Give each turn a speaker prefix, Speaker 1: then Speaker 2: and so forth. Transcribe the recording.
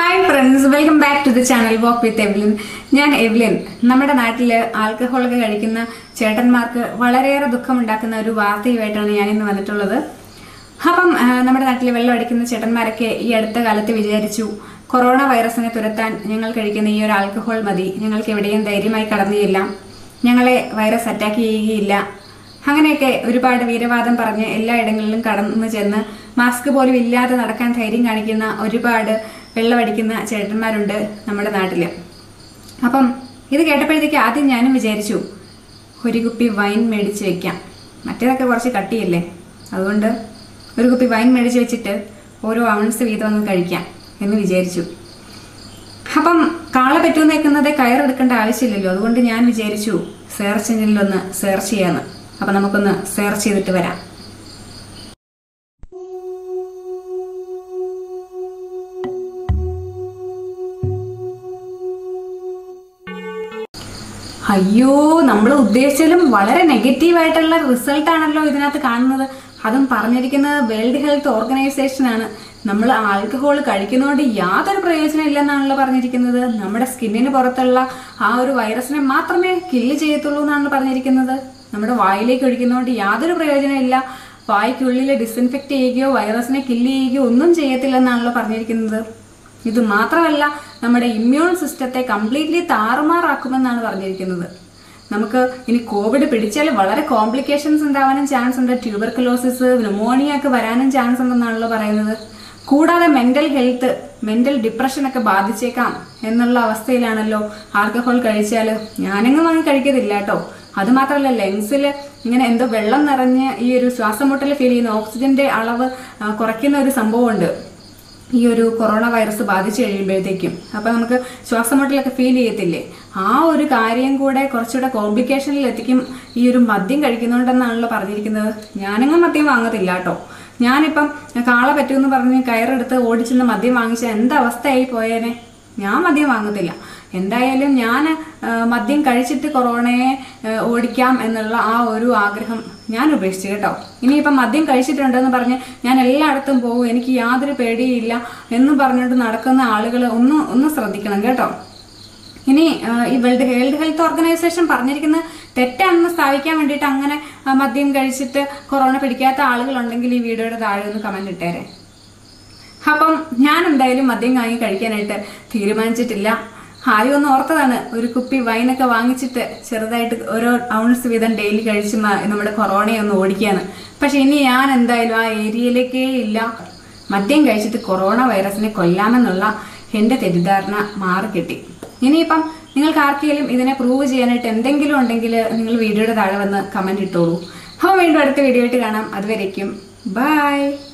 Speaker 1: hi friends welcome back to the channel walk with Evelyn ഞാൻ Evelyn നമ്മുടെ നാട്ടിൽ ആൽക്കഹോളൊക്കെ കഴിക്കുന്ന ചേട്ടന്മാർക്ക് വളരെയേറെ ദുഃഖമുണ്ടാക്കുന്ന ഒരു വാർത്തയുമായിട്ടാണ് ഞാൻ ഇന്ന് വന്നിട്ടുള്ളത് അപ്പം ആ, നമ്മുടെ നാട്ടിൽ വെള്ളം അടിക്കുന്ന ചേട്ടന്മാരൊക്കെ ഈ അടുത്ത കാലത്ത് വിചാരിച്ചു കൊറോണ വൈറസിനെ തുരത്താൻ ഞങ്ങൾ കഴിക്കുന്ന ഈ ഒരു ആൽക്കഹോൾ മതി ഞങ്ങൾക്ക് എവിടെയും ധൈര്യമായി കടന്നു ചെല്ലാം ഞങ്ങളെ വൈറസ് അറ്റാക്ക് ചെയ്യുകയില്ല അങ്ങനെയൊക്കെ ഒരുപാട് വീരവാദം പറഞ്ഞ് എല്ലായിടങ്ങളിലും കടന്നു ചെന്ന് മാസ്ക് പോലും ഇല്ലാതെ നടക്കാൻ ധൈര്യം കാണിക്കുന്ന ഒരുപാട് വെള്ളമടിക്കുന്ന ചേട്ടന്മാരുണ്ട് നമ്മുടെ നാട്ടിൽ അപ്പം ഇത് കേട്ടപ്പോഴത്തേക്ക് ആദ്യം ഞാനും വിചാരിച്ചു ഒരു കുപ്പി വൈൻ മേടിച്ച് വെക്കാം മറ്റേതൊക്കെ കുറച്ച് കട്ടിയല്ലേ അതുകൊണ്ട് ഒരു കുപ്പി വൈൻ മേടിച്ച് വെച്ചിട്ട് ഓരോ ഔൺസ് വീതം ഒന്ന് കഴിക്കാം എന്ന് വിചാരിച്ചു അപ്പം കാള പറ്റു നിൽക്കുന്നത് കയറെടുക്കേണ്ട ആവശ്യമില്ലല്ലോ അതുകൊണ്ട് ഞാൻ വിചാരിച്ചു സെർച്ച് എഞ്ചിനിലൊന്ന് സെർച്ച് ചെയ്യാന്ന് അപ്പൊ നമുക്കൊന്ന് സെർച്ച് ചെയ്തിട്ട് വരാം അയ്യോ നമ്മൾ ഉദ്ദേശിച്ചാലും വളരെ നെഗറ്റീവ് ആയിട്ടുള്ള റിസൾട്ട് ആണല്ലോ ഇതിനകത്ത് കാണുന്നത് അതും പറഞ്ഞിരിക്കുന്നത് വേൾഡ് ഹെൽത്ത് ഓർഗനൈസേഷൻ ആണ് നമ്മൾ ആൽക്കഹോൾ കഴിക്കുന്നതുകൊണ്ട് യാതൊരു പ്രയോജനം ഇല്ലെന്നാണല്ലോ പറഞ്ഞിരിക്കുന്നത് നമ്മുടെ സ്കിന്നിന് പുറത്തുള്ള ആ ഒരു വൈറസിനെ മാത്രമേ കില്ല് ചെയ്യത്തുള്ളൂ എന്നാണ് പറഞ്ഞിരിക്കുന്നത് നമ്മുടെ വായിലേക്ക് ഒഴിക്കുന്നതുകൊണ്ട് യാതൊരു പ്രയോജനം ഇല്ല വായ്ക്കുള്ളിൽ ഡിസിൻഫെക്ട് ചെയ്യുകയോ വൈറസിനെ കില്ല് ചെയ്യുകയോ ഒന്നും ചെയ്യത്തില്ലെന്നാണല്ലോ പറഞ്ഞിരിക്കുന്നത് ഇത് മാത്രമല്ല നമ്മുടെ ഇമ്മ്യൂൺ സിസ്റ്റത്തെ കംപ്ലീറ്റ്ലി താറുമാറാക്കുമെന്നാണ് പറഞ്ഞിരിക്കുന്നത് നമുക്ക് ഇനി കോവിഡ് പിടിച്ചാൽ വളരെ കോംപ്ലിക്കേഷൻസ് ഉണ്ടാവാനും ചാൻസ് ഉണ്ട് ട്യൂബർക്കുലോസിസ് ന്യൂമോണിയ ഒക്കെ വരാനും ചാൻസ് ഉണ്ടെന്നാണല്ലോ പറയുന്നത് കൂടാതെ മെന്റൽ ഹെൽത്ത് മെന്റൽ ഡിപ്രഷൻ ഒക്കെ ബാധിച്ചേക്കാം എന്നുള്ള അവസ്ഥയിലാണല്ലോ ആൽക്കഹോൾ കഴിച്ചാൽ ഞാനെങ്ങും വാങ്ങി കഴിക്കത്തില്ല കേട്ടോ അത് മാത്രമല്ല ലങ്സിൽ ഇങ്ങനെ എന്തോ വെള്ളം നിറഞ്ഞ് ഈ ഒരു ശ്വാസമുട്ടൽ ഫീൽ ചെയ്യുന്ന ഓക്സിജന്റെ അളവ് ആ, കുറയ്ക്കുന്ന ഒരു സംഭവമുണ്ട് ഈ ഒരു കൊറോണ വൈറസ് ബാധിച്ചു കഴിയുമ്പോഴത്തേക്കും അപ്പൊ നമുക്ക് ശ്വാസമുട്ടലൊക്കെ ഫീൽ ചെയ്യത്തില്ലേ ആ ഒരു കാര്യം കൂടെ കുറച്ചുകൂടെ കോംപ്ലിക്കേഷനിൽ എത്തിക്കും ഈ ഒരു മദ്യം കഴിക്കുന്നുണ്ടെന്നാണല്ലോ പറഞ്ഞിരിക്കുന്നത് ഞാനെങ്ങും മദ്യം വാങ്ങത്തില്ല കേട്ടോ ഞാനിപ്പം കാള പറ്റുമെന്ന് പറഞ്ഞ് കയറെടുത്ത് ഓടിച്ചെന്ന് മദ്യം വാങ്ങിച്ച എന്താ അവസ്ഥയായി പോയേനെ ഞാൻ മദ്യം വാങ്ങത്തില്ല എന്തായാലും ഞാൻ മദ്യം കഴിച്ചിട്ട് കൊറോണയെ ആ, ഓടിക്കാം എന്നുള്ള ആ ഒരു ആഗ്രഹം ഞാൻ ഉപേക്ഷിച്ചു കേട്ടോ ഇനിയിപ്പം മദ്യം കഴിച്ചിട്ടുണ്ടെന്ന് പറഞ്ഞ് ഞാൻ എല്ലായിടത്തും പോകും എനിക്ക് യാതൊരു പേടിയില്ല എന്ന് പറഞ്ഞിട്ട് നടക്കുന്ന ആളുകൾ ഒന്ന് ഒന്ന് ശ്രദ്ധിക്കണം കേട്ടോ ഇനി ആ, ഈ വേൾഡ് വേൾഡ് ഹെൽത്ത് ഓർഗനൈസേഷൻ പറഞ്ഞിരിക്കുന്നത് തെറ്റാണെന്ന് സ്ഥാപിക്കാൻ വേണ്ടിയിട്ട് അങ്ങനെ ആ, മദ്യം കഴിച്ചിട്ട് കൊറോണ പിടിക്കാത്ത ആളുകളുണ്ടെങ്കിൽ ഈ വീഡിയോയുടെ താഴെ ഒന്ന് കമന്റ് ഇട്ടേരെ അപ്പം ഞാൻ എന്തായാലും മദ്യം വാങ്ങി കഴിക്കാനായിട്ട് തീരുമാനിച്ചിട്ടില്ല ആദ്യം ഒന്ന് ഓർത്തതാണ് ഒരു കുപ്പി വൈനൊക്കെ വാങ്ങിച്ചിട്ട് ചെറുതായിട്ട് ഓരോ ഔൺസ് വീതം ഡെയിലി കഴിച്ച് മ- നമ്മുടെ കൊറോണയെ ഒന്ന് ഓടിക്കാന്ന് പക്ഷെ ഇനി ഞാൻ എന്തായാലും ആ ഏരിയയിലേക്കേ ഇല്ല മദ്യം കഴിച്ചിട്ട് കൊറോണ വൈറസിനെ കൊല്ലാമെന്നുള്ള എന്റെ തെറ്റിദ്ധാരണ മാറി കിട്ടി ഇനിയിപ്പം നിങ്ങൾക്ക് ആർക്കെങ്കിലും ഇതിനെ പ്രൂവ് ചെയ്യാനായിട്ട് എന്തെങ്കിലും ഉണ്ടെങ്കിൽ നിങ്ങൾ വീഡിയോയുടെ താഴെ വന്ന് കമന്റ് ഇട്ടോളൂ അപ്പോൾ വീണ്ടും അടുത്ത വീഡിയോ ആയിട്ട് കാണാം അതുവരേക്കും ബൈ